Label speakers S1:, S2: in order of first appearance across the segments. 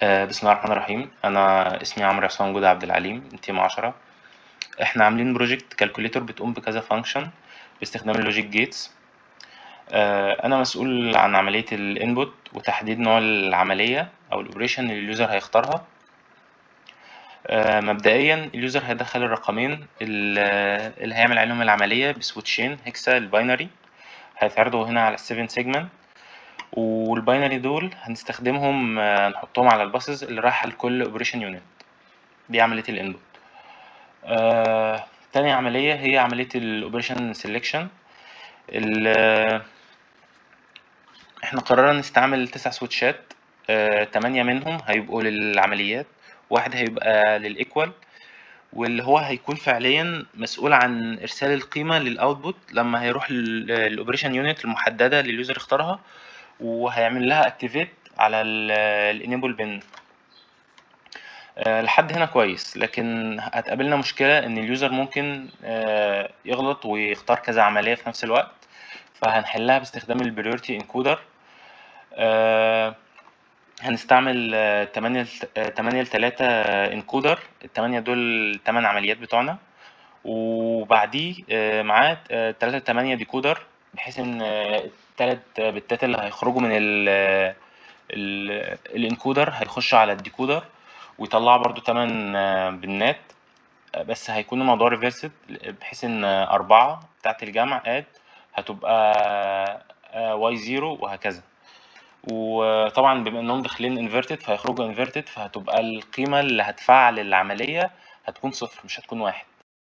S1: بسم الله الرحمن الرحيم أنا اسمي عمرو عصام جودة عبد العليم تيم عشرة إحنا عاملين بروجيكت كالكوليتور بتقوم بكذا فانكشن باستخدام اللوجيك جيتس أنا مسؤول عن عملية الانبوت وتحديد نوع العملية أو الأوبريشن اللي اليوزر هيختارها مبدئيا اليوزر هيدخل الرقمين اللي هيعمل عليهم العملية بسويتشين هيكسا الباينري هيتعرضوا هنا على السيفن سيجمنت والباينري دول هنستخدمهم نحطهم على الباسز اللي رايحة لكل اوبريشن يونت دي عملية الانبوت تاني عملية هي عملية الاوبريشن سيلكشن احنا قررنا نستعمل تسع سويتشات تمانية منهم هيبقوا للعمليات واحد هيبقى للإيكوال واللي هو هيكون فعليا مسؤول عن إرسال القيمة للأوتبوت لما هيروح للأوبريشن يونت المحددة اللي اليوزر اختارها وهيعمل لها اكتيفيت على الانيبل بن لحد هنا كويس لكن هتقابلنا مشكلة إن اليوزر ممكن يغلط ويختار كذا عملية في نفس الوقت فهنحلها باستخدام البريورتي انكودر هنستعمل تمانية تمانية لتلاتة انكودر التمانية دول التمن عمليات بتوعنا وبعديه معاه تلاتة تمانية ديكودر بحيث إن التلات بتات اللي هيخرجوا من ال ال الانكودر هيخشوا على الديكودر ويطلعوا برضو تمن بنات بس هيكون الموضوع ريفرسد بحيث إن أربعة بتاعة الجمع اد هتبقى واي زيرو وهكذا وطبعا بما انهم داخلين انفيرتد فهيخرجوا انفيرتد فهتبقى القيمة اللي هتفعل العملية هتكون صفر مش هتكون واحد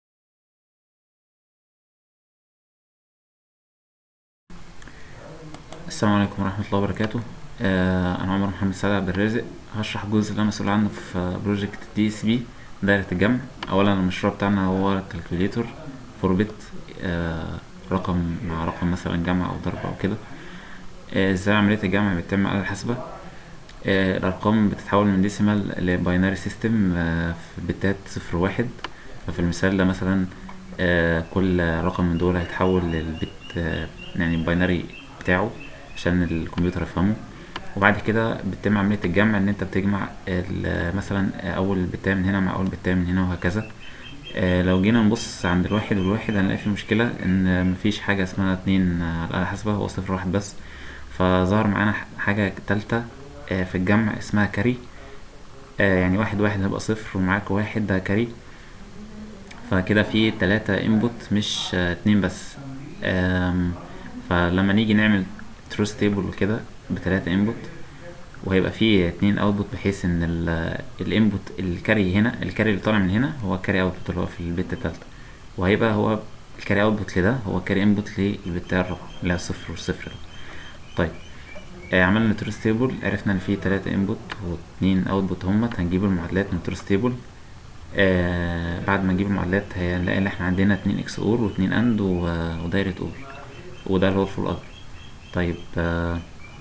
S2: السلام عليكم ورحمة الله وبركاته آه أنا عمر محمد سعد عبد الرازق هشرح الجزء اللي أنا مسؤول عنه في بروجكت دي اس بي دايرة الجمع أولا المشروع بتاعنا هو كالكوليتور فور بت آه رقم مع رقم مثلا جمع أو ضرب أو كده ازاي عملية الجمع بتتم على الحاسبة آه الأرقام بتتحول من ديسيمال لباينري سيستم آه في بتات صفر واحد ففي المثال ده مثلا آه كل رقم من دول هيتحول للبت يعني الباينري بتاعه عشان الكمبيوتر يفهمه وبعد كده بتتم عملية الجمع ان انت بتجمع مثلا اول بتاية من هنا مع اول بتاية من هنا وهكذا لو جينا نبص عند الواحد والواحد هنلاقي في مشكلة ان مفيش حاجة اسمها اتنين على الآلة الحاسبة هو صفر واحد بس فظهر معانا حاجة تالتة في الجمع اسمها كاري يعني واحد واحد هيبقى صفر ومعاك واحد ده كاري فكده في تلاتة انبوت مش اتنين بس فلما نيجي نعمل تروس تيبل وكده بتلاتة انبوت وهيبقى فيه اتنين اوتبوت بحيث ان الانبوت الكاري هنا الكاري اللي طالع من هنا هو الكاري اوتبوت اللي هو في البت التالتة وهيبقى هو الكاري اوتبوت لده هو الكاري انبوت للبتاية الرابعة اللي هي صفر والصفر ده طيب آه عملنا تروس تيبل عرفنا ان فيه تلاتة انبوت واتنين اوتبوت همت هنجيب المعادلات من تروس تيبل آه بعد ما نجيب المعادلات هنلاقي ان احنا عندنا اتنين اكس اور واتنين اند ودايرة اور وده اللي هو الفول ار طيب آه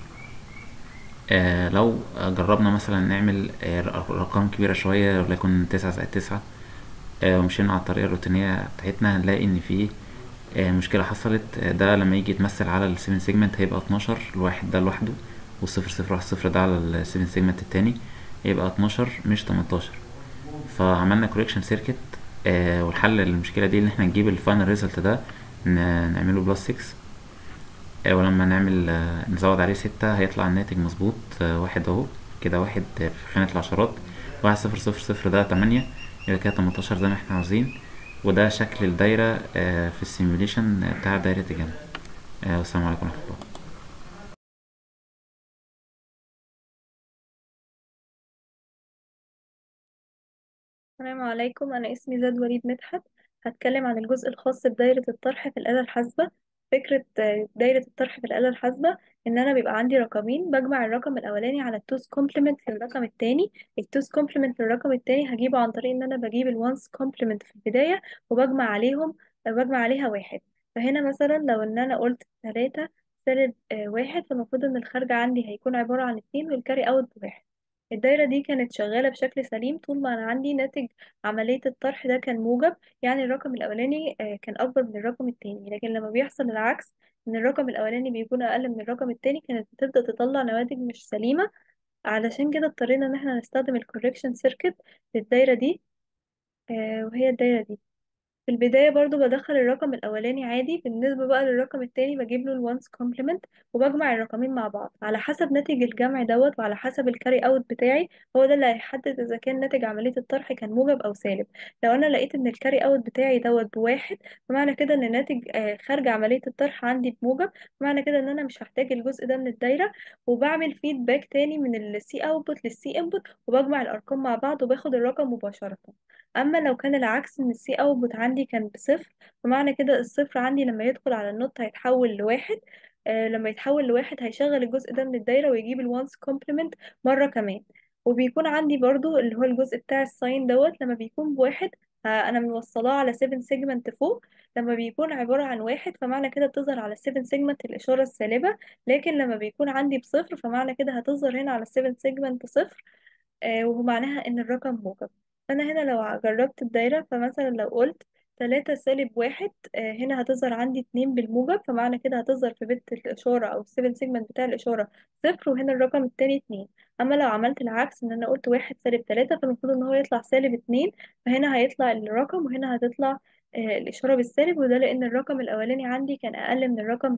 S2: آه لو جربنا مثلا نعمل آه ارقام كبيرة شوية وليكن تسعة زائد تسعة آه ومشينا على الطريقة الروتينية بتاعتنا هنلاقي ان في آه مشكلة حصلت آه ده لما يجي يتمثل على السيفن سيجمنت هيبقى اتناشر الواحد ده لوحده والصفر صفر واحد صفر ده على السيفن سيجمنت التاني يبقى اتناشر مش تمنتاشر فعملنا كوريكشن سيركت آه والحل للمشكلة دي ان احنا نجيب الفاينل ريزلت ده نعمله بلس 6 ولما نعمل نزود عليه ستة هيطلع الناتج مظبوط واحد اهو كده واحد في خانة العشرات واحد صفر صفر صفر ده تمانية يبقى كده تمنتاشر زي ما احنا عاوزين وده شكل الدايرة في السيميوليشن بتاع دايرة الجمع والسلام عليكم ورحمة الله
S3: السلام عليكم أنا اسمي زاد وليد مدحت هتكلم عن الجزء الخاص بدايرة الطرح في الآلة الحاسبة فكرة دايرة الطرح في الآلة الحاسبة إن أنا بيبقى عندي رقمين بجمع الرقم الأولاني على التوز كومبلمنت للرقم التاني التوز كومبلمنت للرقم التاني هجيبه عن طريق إن أنا بجيب الوانس كومبلمنت في البداية وبجمع عليهم بجمع عليها واحد فهنا مثلا لو إن أنا قلت تلاتة سالب واحد فالمفروض إن الخارج عندي هيكون عبارة عن اتنين والكاري أوت بواحد الدايرة دي كانت شغالة بشكل سليم طول ما أنا عندي ناتج عملية الطرح ده كان موجب يعني الرقم الأولاني كان أكبر من الرقم التاني لكن لما بيحصل العكس إن الرقم الأولاني بيكون أقل من الرقم التاني كانت بتبدأ تطلع نواتج مش سليمة علشان كده اضطرينا ان احنا نستخدم الكوركشن سيركت للدايرة دي آه وهي الدايرة دي في البداية برضو بدخل الرقم الأولاني عادي بالنسبة بقى للرقم التاني بجيب له الوانس كومبلمنت وبجمع الرقمين مع بعض على حسب ناتج الجمع دوت وعلى حسب الكاري اوت بتاعي هو ده اللي هيحدد إذا كان ناتج عملية الطرح كان موجب أو سالب لو أنا لقيت إن الكاري اوت بتاعي دوت بواحد فمعنى كده إن ناتج آه، خارج عملية الطرح عندي بموجب فمعنى كده إن أنا مش هحتاج الجزء ده من الدايرة وبعمل فيدباك تاني من السي اوتبوت للسي انبوت وبجمع الأرقام مع بعض وباخد الرقم مباشرة اما لو كان العكس ان السي اوتبوت عندي كان بصفر فمعنى كده الصفر عندي لما يدخل على النوت هيتحول لواحد آه لما يتحول لواحد هيشغل الجزء ده من الدايرة ويجيب الوانس كومبلمنت مرة كمان وبيكون عندي برضو اللي هو الجزء بتاع الساين دوت لما بيكون بواحد آه انا موصلاه على 7 سيجمنت فوق لما بيكون عبارة عن واحد فمعنى كده بتظهر على 7 سيجمنت الإشارة السالبة لكن لما بيكون عندي بصفر فمعنى كده هتظهر هنا على 7 سيجمنت صفر آه، ومعناها ان الرقم موجب فانا هنا لو جربت الدايرة فمثلا لو قلت تلاتة سالب واحد آه، هنا هتظهر عندي اتنين بالموجب فمعنى كده هتظهر في بت الإشارة أو السيفن سيجمنت بتاع الإشارة صفر وهنا الرقم التاني اتنين أما لو عملت العكس إن أنا قلت واحد سالب تلاتة فالمفروض إن هو يطلع سالب اتنين فهنا هيطلع الرقم وهنا هتطلع آه، الإشارة بالسالب وده لأن الرقم الأولاني عندي كان أقل من الرقم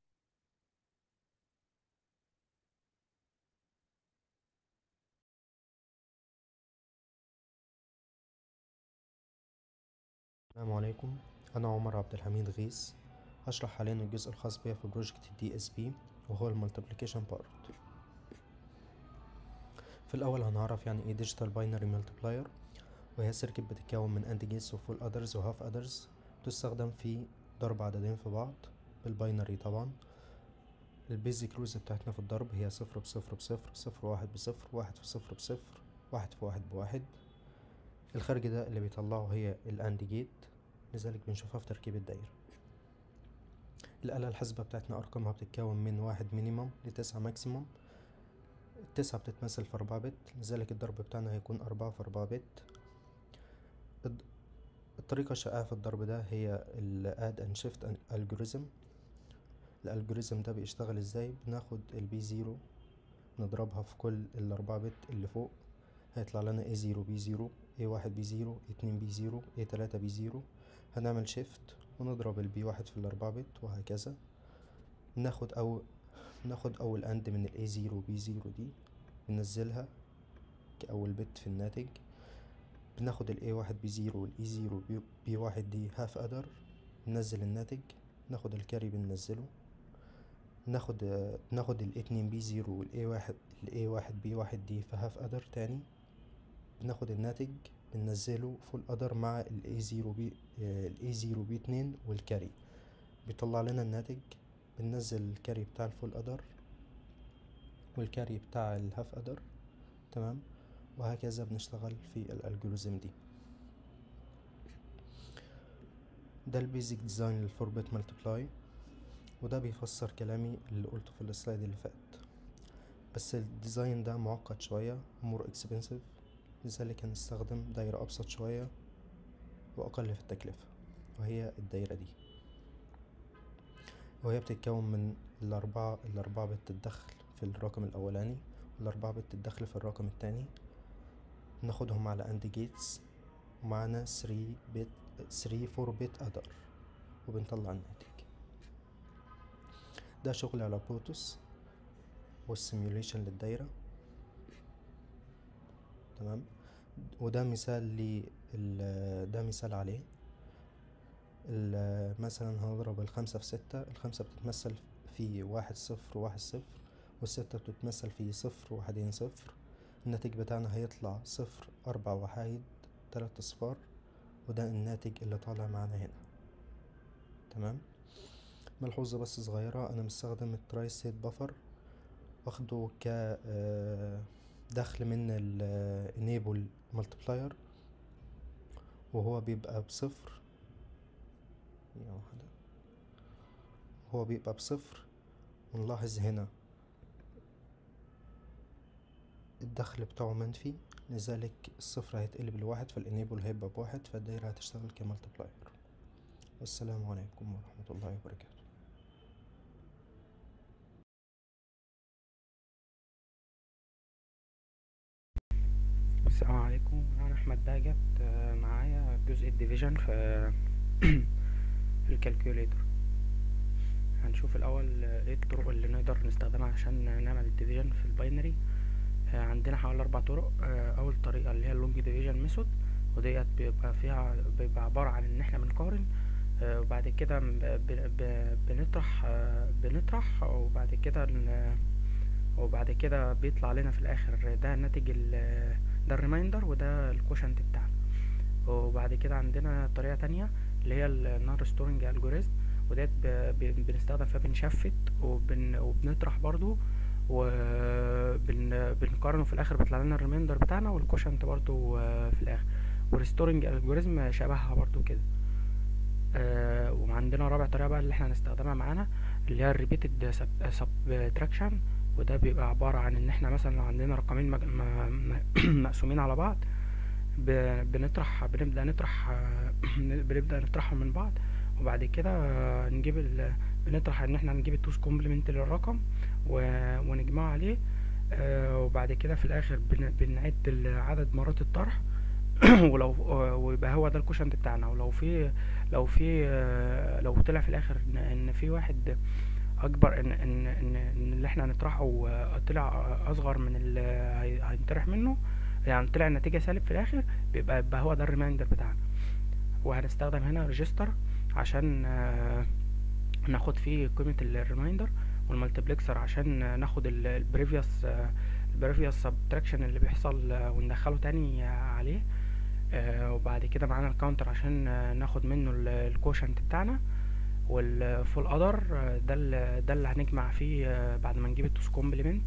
S4: السلام عليكم أنا عمر عبد الحميد غيث هشرح حاليا الجزء الخاص بيا في بروجكت الدي اس بي وهو المالتيبليكيشن بارت في الأول هنعرف يعني ايه ديجيتال باينري مالتيبلاير وهي سيركت بتتكون من اند جيتس وفول ادرز وهاف ادرز تستخدم في ضرب عددين في بعض بالباينري طبعا البيزك رولز بتاعتنا في الضرب هي صفر بصفر بصفر صفر واحد بصفر واحد في صفر بصفر واحد في واحد بواحد الخارج ده اللي بيطلعه هي الاند جيت لذلك بنشوفها في تركيب الدايرة الآلة الحاسبة بتاعتنا أرقامها بتتكون من واحد مينيمم لتسعة ماكسيمم التسعة بتتمثل في أربعة بت لذلك الضرب بتاعنا هيكون أربعة في أربعة بت الد- الطريقة الشائعة في الضرب ده هي ال add and shift algorithm الالجوريزم ده بيشتغل ازاي بناخد البي زيرو نضربها في كل الأربعة بت اللي فوق هيطلع لنا اي زيرو بي زيرو اي واحد بي زيرو اي اتنين بي زيرو اي تلاتة بي زيرو هنعمل شيفت ونضرب البي واحد في الأربعة بت وهكذا ناخد أو ناخد أول أند من الاي زيرو بي زيرو دي ننزلها كأول بت في الناتج بناخد الاي واحد بي زيرو والاي زيرو بي, بي واحد دي هاف أدر ننزل الناتج ناخد الكاري بننزله ناخد آه، ناخد الاي اتنين بي زيرو والاي واحد الاي واحد بي واحد دي في هاف أدر تاني بناخد الناتج بننزله فول أدر مع الاي زيرو بي الاي زيرو بي اتنين والكاري بيطلع لنا الناتج بننزل الكاري بتاع الفول أدر والكاري بتاع الهاف أدر تمام وهكذا بنشتغل في الالجوريزم دي ده البيزك ديزاين للفور بت ملتبلاي وده بيفسر كلامي اللي قلته في السلايد اللي فات بس الديزاين ده معقد شوية مور اكسبنسيف لذلك هنستخدم دايرة أبسط شوية وأقل في التكلفة وهي الدايرة دي وهي بتتكون من الأربعة الأربعة بت الدخل في الرقم الأولاني والأربعة بت الدخل في الرقم التاني ناخدهم على أند جيتس ومعانا 3 بت 3 4 بت أدر وبنطلع الناتج ده شغل على بروتوس والسيميوليشن للدايرة تمام وده مثال ل ده مثال عليه ال- مثلا هنضرب الخمسة في ستة الخمسة بتتمثل في واحد صفر واحد صفر والستة بتتمثل في صفر واحدين صفر الناتج بتاعنا هيطلع صفر أربع وحايد تلات أصفار وده الناتج اللي طالع معانا هنا تمام ملحوظة بس صغيرة أنا مستخدم التراي ستيت بفر واخده ك آه، دخل من ال enable multiplier وهو بيبقى بصفر ثانية واحدة هو بيبقى بصفر ونلاحظ هنا الدخل بتاعه منفي لذلك الصفر هيتقلب لواحد فالانيبل هيبقى بواحد فالدايرة هتشتغل كمالتبلاير والسلام عليكم ورحمة الله وبركاته
S5: السلام عليكم انا احمد باجت آه، معايا جزء الديفيجن في في الكالكوليتر هنشوف الاول آه، ايه الطرق اللي نقدر نستخدمها عشان نعمل الديفيجن في الباينري آه، عندنا حوالي اربع طرق آه، اول طريقه اللي هي اللونج ديفيجن ميثود وديت بيبقى فيها بيبقى عباره عن ان احنا بنقارن آه، وبعد كده ب- ب- ب- بنطرح آه، بنطرح وبعد كده ن- وبعد كده بيطلع لنا في الاخر ده الناتج ال- ده الريمايندر وده الكوشنت بتاعنا وبعد كده عندنا طريقة تانية اللي هي النون ريستورنج الجوريزم وديت ب- ب- بنستخدم فيها بنشفت وبن وبنطرح برضو وبنقارنه في الاخر بيطلع لنا الريمايندر بتاعنا والكوشنت برضو آه، في الاخر والريستورنج الجوريزم شبهها برضو كده آه، وعندنا رابع طريقة بقى اللي احنا هنستخدمها معانا اللي هي الريبيتد سبتراكشن وده بيبقى عبارة عن ان احنا مثلا لو عندنا رقمين مج- م- م- مقسومين على بعض ب- بنطرح بنبدأ نطرح آه، بنبدأ نطرحهم من بعض وبعد كده آه، نجيب ال... بنطرح ان احنا نجيب التوز كومبلمنت للرقم و... ونجمعه عليه آه، وبعد كده في الاخر بن... بنعد ال- عدد مرات الطرح ولو آه، ويبقى هو ده الكوشنت بتاعنا ولو في لو في آه، لو طلع في الاخر ان ان في واحد اكبر ان ان ان, إن اللي احنا هنطرحه آه، طلع آه، اصغر من اللي هي- هينطرح منه يعني طلع النتيجة سالب في الاخر بيبقى يبقى هو ده الريمايندر بتاعنا وهنستخدم هنا ريجستر عشان آه، ناخد فيه قيمة الريمايندر والمالتيبلكسر عشان آه، ناخد البريفيوس البريفيوس سبتراكشن اللي بيحصل آه، وندخله تاني آه، عليه آه، وبعد كده معانا الكاونتر عشان آه، ناخد منه الكوشنت بتاعنا والفول اذر ده اللي ده اللي هنجمع فيه آه، بعد ما نجيب التوس كومبلمنت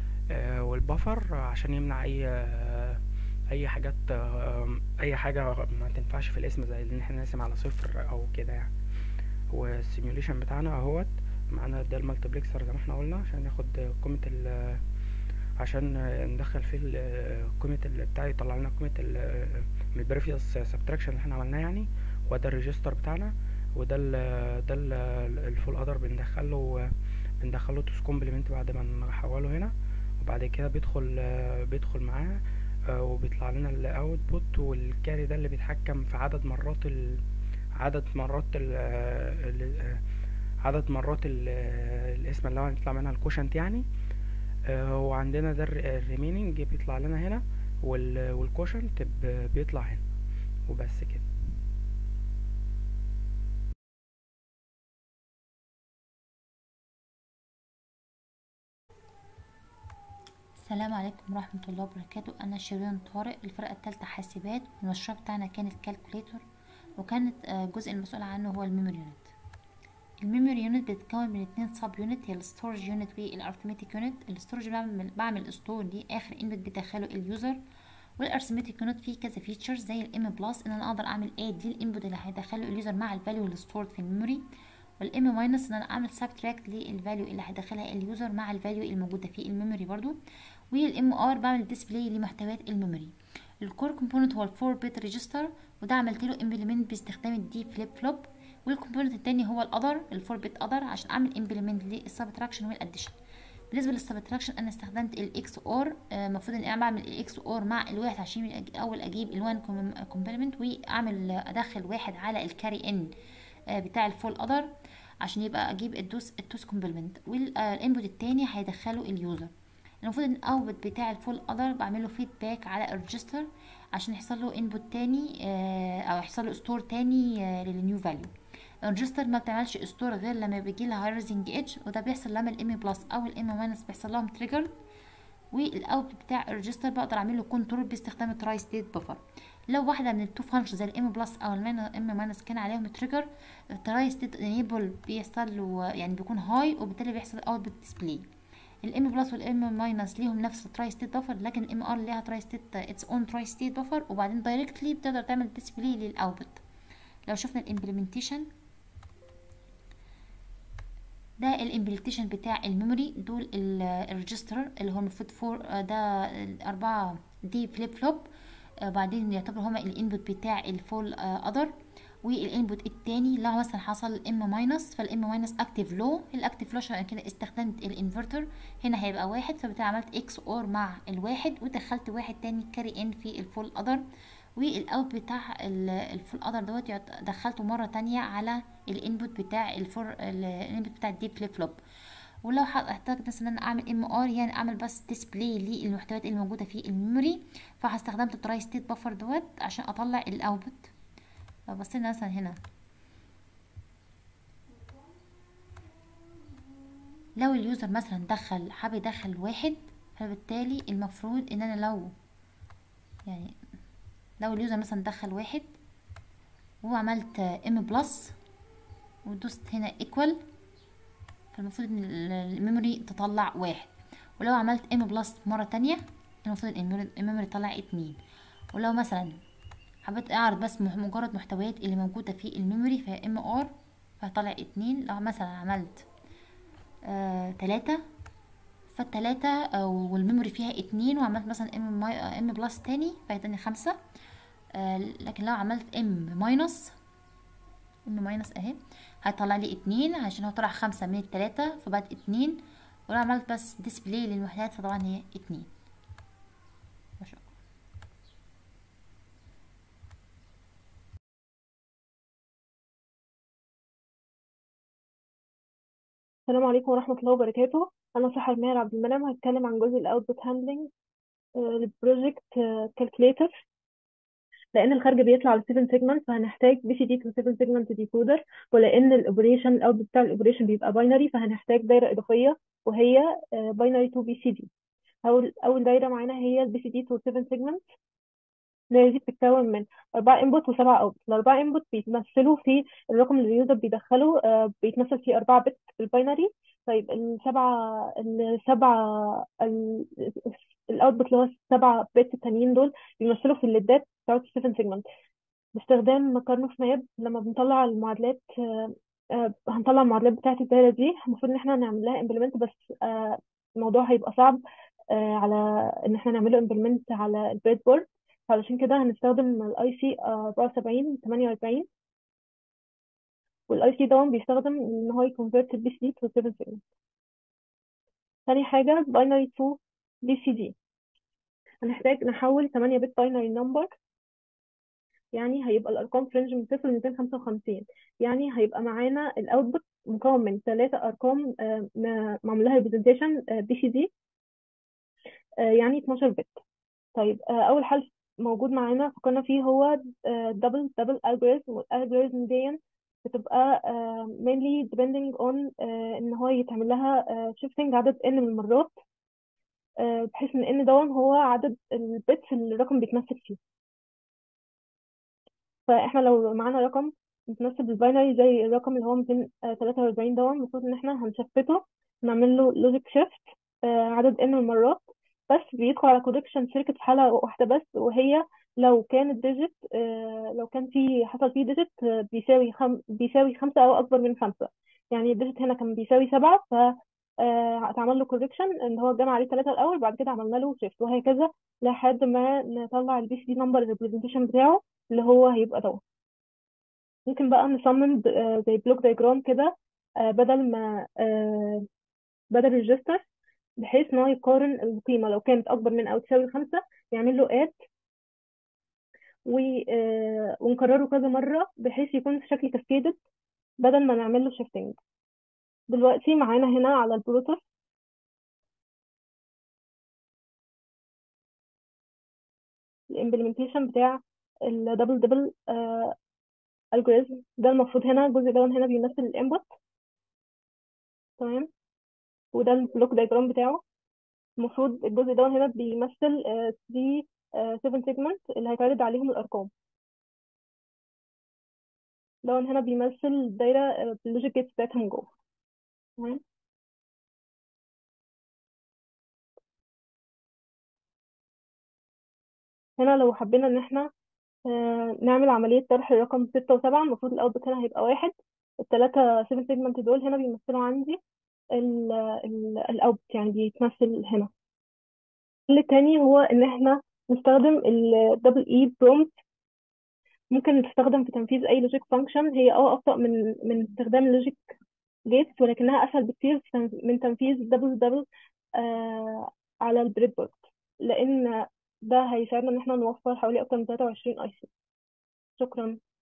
S5: والبفر عشان يمنع اي آه، اي حاجات آه، اي حاجه ما تنفعش في الاسم زي ان احنا نقسم على صفر او كده يعني والسيميوليشن بتاعنا اهوت معانا ده المالتيبلكسر زي ما احنا قلنا عشان ياخد قيمه ال عشان ندخل فيه ال- قيمه ال- بتاع يطلع لنا قيمه ال- من البريفيوس سبتراكشن اللي احنا عملناه يعني وده الريجستر بتاعنا وده ال ده ال الفول اذر بندخله بندخله توس كومبلمنت بعد ما نحوله هنا وبعد كده بيدخل بيدخل معاه آه، وبيطلع لنا الاوتبوت والكاري ده اللي بيتحكم في عدد مرات ال... عدد مرات ال... ال... آه، عدد مرات ال... آه، الاسم اللي هو هيطلع منها الكوشنت يعني آه، وعندنا ده الريميننج بيطلع لنا هنا وال... والكوشنت ب- بيطلع هنا وبس كده
S6: السلام عليكم ورحمة الله وبركاته أنا شيرين طارق الفرقة التالتة حاسبات المشروع بتاعنا كان الكالكوليتور وكانت آه، الجزء المسؤول عنه هو الميموري يونت الميموري يونت بتتكون من اتنين سب يونت هي الستورج يونت والارثمتيك يونت الستورج بعمل بعمل ستور دي اخر انبوت بيدخله اليوزر والارثمتيك يونت فيه كذا فيتشرز زي الام بلس ان انا اقدر اعمل اد للانبوت اللي هيدخله اليوزر مع الفاليو اللي ستورد في الميموري والام ماينس ان انا اعمل سبتراكت للفاليو اللي هيدخلها اليوزر مع الفاليو الموجوده في الميموري برضو والام ار بعمل ديسبلاي لمحتويات الميموري الكور كومبوننت هو الفور بيت ريجستر وده عملت له امبلمنت باستخدام الدي فليب فلوب والكومبوننت التاني هو الاذر الفور بيت اذر عشان اعمل امبلمنت للسبتراكشن والاديشن بالنسبه للسبتراكشن انا استخدمت الاكس اور المفروض ان انا بعمل الاكس اور مع الواحد عشان الاول اجيب الوان كومبلمنت واعمل ادخل واحد على الكاري ان آه، بتاع الفول اذر عشان يبقى اجيب الدوس التوس كومبلمنت والانبوت التاني هيدخله اليوزر المفروض ان الاوتبوت بتاع الفول اذر بعمله فيدباك على الريجستر عشان يحصل له انبوت تاني آه، او يحصل له ستور تاني آه، للنيو فاليو الريجستر ما بتعملش ستور غير لما بيجي لها هايرزنج ايدج وده بيحصل لما الام بلس او الام ماينس بيحصل لهم تريجر والاوتبوت بتاع الريجستر بقدر اعمل له كنترول باستخدام التراي ستيت بفر لو واحده من التو فانكشن زي الام بلس او الام ماينس كان عليهم تريجر التراي ستيت انيبل بيحصل له يعني بيكون هاي وبالتالي بيحصل اوتبوت ديسبلاي الام بلس والام ماينس ليهم نفس التراي ستيت بفر لكن الام ار ليها تراي ستيت اتس اون تراي ستيت بفر وبعدين دايركتلي بتقدر تعمل ديسبلاي للاوتبوت لو شفنا الامبلمنتيشن ده الامبلمنتيشن بتاع الميموري دول الريجستر اللي هو المفروض فور آه، ده الاربعه دي فليب فلوب آه، بعدين يعتبر هما الانبوت بتاع الفول اذر والانبوت التاني لو مثلا حصل ام ماينس فالام ماينس اكتيف لو الاكتيف لو عشان كده استخدمت الانفرتر هنا هيبقى واحد فبالتالي عملت اكس اور مع الواحد ودخلت واحد تاني كاري ان في الفول اذر والاوت بتاع ال- الفول اذر دوت يعت- دخلته مره تانية على الانبوت بتاع الفور الانبوت بتاع الديب فليب فلوب ولو ح- احتاج مثلا ان انا اعمل ام ار يعني اعمل بس ديسبلاي للمحتويات اللي موجوده في الميموري فاستخدمت التراي ستيت بفر دوت عشان اطلع الاوتبوت لو بصينا مثلا هنا لو اليوزر مثلا دخل حابب يدخل واحد فبالتالي المفروض ان انا لو يعني لو اليوزر مثلا دخل واحد وعملت ام بلس ودوست هنا ايكوال فالمفروض ان ال- الميموري تطلع واحد ولو عملت ام بلس مرة تانية المفروض الميموري الميموري تطلع اتنين ولو مثلا حبيت اعرض بس مح- مجرد محتويات اللي موجودة في الميموري فهي ام ار فهطلع اتنين لو مثلا عملت آه تلاتة فالتلاتة آه، والميموري فيها اتنين وعملت مثلا ام ام بلس تاني فهيداني خمسة آه لكن لو عملت ام ماينس ام ماينس اهي هيطلع لي اتنين عشان هو طلع خمسة من التلاتة فبقت اتنين ولو عملت بس ديسبلاي للوحدات فطبعا هي اتنين ما شاء الله
S7: السلام عليكم ورحمة الله وبركاته أنا سحر ماهر عبد المنعم هتكلم عن جزء الأوتبوت هاندلنج البروجكت كالكوليتر لأن الخارج بيطلع على 7 سيجمنت فهنحتاج بي سي دي تو 7 سيجمنت ديكودر ولأن الأوبريشن الأوتبوت بتاع الأوبريشن بيبقى باينري فهنحتاج دايرة إضافية وهي باينري تو بي سي دي أول أول دايرة معانا هي البي سي دي تو 7 سيجمنت الدايرة دي بتتكون من أربعة انبوت وسبعة اوت الأربعة انبوت بيتمثلوا في الرقم اللي اليوزر بيدخله آه، بيتمثل فيه أربعة بت بالباينري طيب السبعة السبعة الاوتبوت اللي هو السبعة بت التانيين دول بيمثلوا في الليدات بتاعت السيفن سيجمنت باستخدام كارنوف ماب لما بنطلع المعادلات آه، آه، هنطلع المعادلات بتاعت الدايرة دي المفروض ان احنا نعمل لها امبلمنت بس آه، الموضوع هيبقى صعب آه، على ان احنا نعمله امبلمنت على البريد بورد علشان كده هنستخدم الاي سي 74 48 والاي سي ده بيستخدم ان هو يكونفرت البي سي دي تو 7 سيجمنت تاني حاجة باينري تو بي سي دي هنحتاج نحول 8 بت باينري نمبر يعني هيبقى الارقام في رينج من 0 ل 255 يعني هيبقى معانا الاوتبوت مكون من ثلاثة ارقام آه، م- معمول لها ريبريزنتيشن بي سي دي يعني 12 بت طيب آه، اول حل موجود معانا فكرنا فيه هو دبل دبل الجوريزم والالجوريزم دي بتبقى آه، mainly depending on آه، ان هو يتعمل لها آه، shifting عدد n من المرات آه، بحيث ان n دون هو عدد البيتس اللي الرقم بيتمثل فيه فاحنا لو معانا رقم متمثل بالباينري زي الرقم اللي هو 243 دون المفروض ان احنا هنشفته نعمل له لوجيك شيفت عدد n من المرات بس بيدخل على كوركشن سيركت في حالة واحدة بس وهي لو كان الديجيت لو كان في حصل فيه ديجيت بيساوي خم بيساوي خمسة أو أكبر من خمسة يعني الديجيت هنا كان بيساوي سبعة ف آه، اتعمل له كوركشن ان هو جمع عليه ثلاثة الأول بعد كده عملنا له شيفت وهكذا لحد ما نطلع البي سي دي نمبر الريبريزنتيشن بتاعه اللي هو هيبقى دوت ممكن بقى نصمم ب- آه، زي بلوك دايجرام كده آه، بدل ما آه، بدل الريجستر بحيث ان هو يقارن القيمة لو كانت أكبر من أو تساوي خمسة يعمل له اد و... آه، ونكرره كذا مرة بحيث يكون في شكل كاسكيدد بدل ما نعمل له شيفتنج دلوقتي معانا هنا على البروتوس الامبلمنتيشن بتاع الدبل دبل الجوريزم ده المفروض هنا الجزء ده هنا بيمثل الانبوت تمام وده البلوك دايجرام بتاعه المفروض الجزء ده هنا بيمثل 3 7 سيجمنت اللي هيتعرض عليهم الارقام ده هنا بيمثل الدايره آه، باللوجيك جيتس بتاعتها من جوه تمام هنا لو حبينا ان احنا آه، نعمل عملية طرح الرقم ستة وسبعة المفروض الأوتبوت هنا هيبقى واحد التلاتة سيفن سيجمنت دول هنا بيمثلوا عندي الأوتبوت يعني بيتمثل هنا الحل التاني هو إن احنا نستخدم الدبل اي برومت ممكن تستخدم في تنفيذ اي لوجيك فانكشن هي اه ابطأ من من استخدام اللوجيك جيتس ولكنها اسهل بكتير في تنف- من تنفيذ دبل دبل آه على البريد بورد لان ده هيساعدنا ان احنا نوفر حوالي اكتر من 23 اي سي شكرا